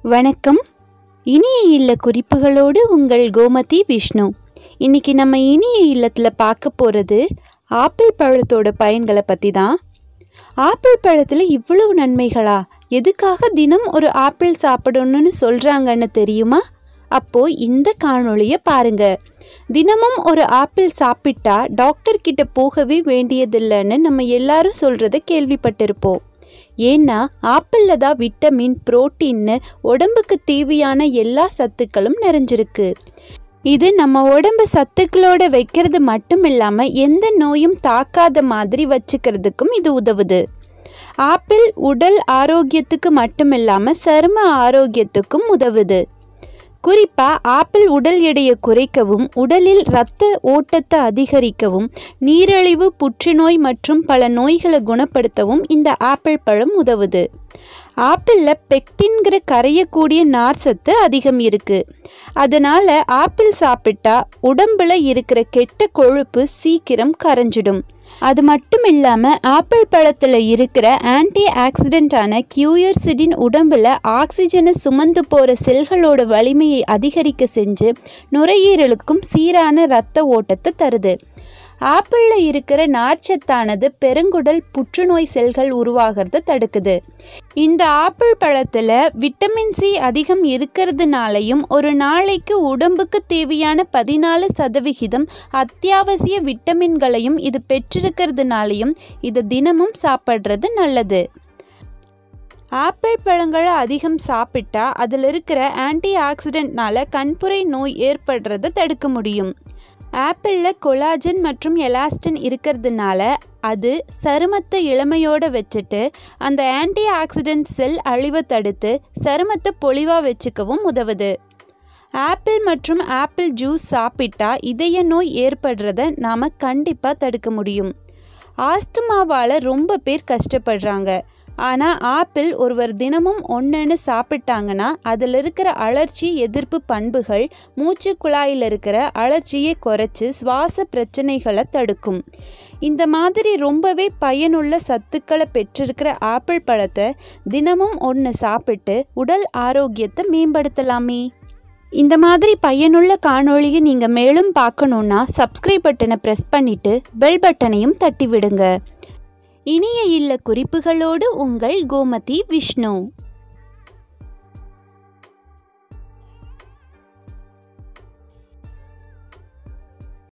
வணக்கம் இனிய இல்ல குறிப்புகளோடு உங்கள் கோமதி விஷ்ணு இன்னைக்கு நம்ம இனிய இல்லத்தில் பார்க்க போகிறது ஆப்பிள் பழத்தோட பயன்களை பற்றி தான் ஆப்பிள் பழத்தில் இவ்வளவு நன்மைகளா எதுக்காக தினம் ஒரு ஆப்பிள் சாப்பிடணும்னு சொல்கிறாங்கன்னு தெரியுமா அப்போ இந்த காணொளியை பாருங்க தினமும் ஒரு ஆப்பிள் சாப்பிட்டா டாக்டர் கிட்ட போகவே வேண்டியதில்லைன்னு நம்ம எல்லாரும் சொல்கிறத கேள்விப்பட்டிருப்போம் ஏன்னா ஆப்பிளில் தான் விட்டமின் புரோட்டீன்னு உடம்புக்கு தேவையான எல்லா சத்துக்களும் நிறைஞ்சிருக்கு இது நம்ம உடம்பு சத்துக்களோட வைக்கிறது மட்டும் இல்லாமல் எந்த நோயும் தாக்காத மாதிரி வச்சுக்கிறதுக்கும் இது உதவுது ஆப்பிள் உடல் ஆரோக்கியத்துக்கு மட்டும் இல்லாமல் சரும ஆரோக்கியத்துக்கும் உதவுது குறிப்பாக ஆப்பிள் உடல் எடையை குறைக்கவும் உடலில் இரத்த ஓட்டத்தை அதிகரிக்கவும் நீரிழிவு புற்றுநோய் மற்றும் பல நோய்களை குணப்படுத்தவும் இந்த ஆப்பிள் பழம் உதவுது ஆப்பிளில் பெக்டின்கிற கரையக்கூடிய நார்ச்சத்து அதிகம் இருக்குது அதனால் ஆப்பிள் சாப்பிட்டா உடம்புல இருக்கிற கெட்ட கொழுப்பு சீக்கிரம் கரைஞ்சிடும் அது மட்டும் இல்லாமல் ஆப்பிள் பழத்தில் இருக்கிற ஆன்டி ஆக்சிடென்டான கியூயர்சிடின் உடம்பில் ஆக்சிஜனை சுமந்து போகிற செல்களோட வலிமையை அதிகரிக்க செஞ்சு நுரையீரலுக்கும் சீரான இரத்த ஓட்டத்தை தருது ஆப்பிளில் இருக்கிற நார்ச்சத்தானது பெருங்குடல் புற்றுநோய் செல்கள் உருவாகிறத தடுக்குது இந்த ஆப்பிள் பழத்தில் விட்டமின் சி அதிகம் இருக்கிறதுனாலையும் ஒரு நாளைக்கு உடம்புக்கு தேவையான பதினாலு சதவிகிதம் அத்தியாவசிய விட்டமின்களையும் இது பெற்றிருக்கிறதுனாலையும் இது தினமும் சாப்பிட்றது நல்லது ஆப்பிள் பழங்களை அதிகம் சாப்பிட்டா அதில் இருக்கிற ஆன்டி ஆக்சிடென்ட்னால கண்புரை நோய் ஏற்படுறதை தடுக்க முடியும் ஆப்பிளில் கொலாஜன் மற்றும் எலாஸ்டின் இருக்கிறதுனால அது சருமத்தை இளமையோடு வச்சுட்டு அந்த ஆன்டி ஆக்சிடென்ட் செல் அழிவை தடுத்து சருமத்தை பொலிவாக வச்சுக்கவும் உதவுது ஆப்பிள் மற்றும் ஆப்பிள் ஜூஸ் சாப்பிட்டா இதய நோய் ஏற்படுறத நாம் கண்டிப்பாக தடுக்க முடியும் ஆஸ்துமாவால் ரொம்ப பேர் கஷ்டப்படுறாங்க ஆனால் ஆப்பிள் ஒருவர் தினமும் ஒன்றுன்னு சாப்பிட்டாங்கன்னா அதில் இருக்கிற அழற்சி எதிர்ப்பு பண்புகள் மூச்சு குழாயில் இருக்கிற அழற்சியை குறைச்சி சுவாச பிரச்சனைகளை தடுக்கும் இந்த மாதிரி ரொம்பவே பயனுள்ள சத்துக்களை பெற்றிருக்கிற ஆப்பிள் பழத்தை தினமும் ஒன்று சாப்பிட்டு உடல் ஆரோக்கியத்தை மேம்படுத்தலாமே இந்த மாதிரி பயனுள்ள காணொளியை நீங்கள் மேலும் பார்க்கணுன்னா சப்ஸ்கிரைப் பட்டனை ப்ரெஸ் பண்ணிவிட்டு பெல் பட்டனையும் தட்டி விடுங்க இனிய இல்ல குறிப்புகளோடு உங்கள் கோமதி விஷ்ணு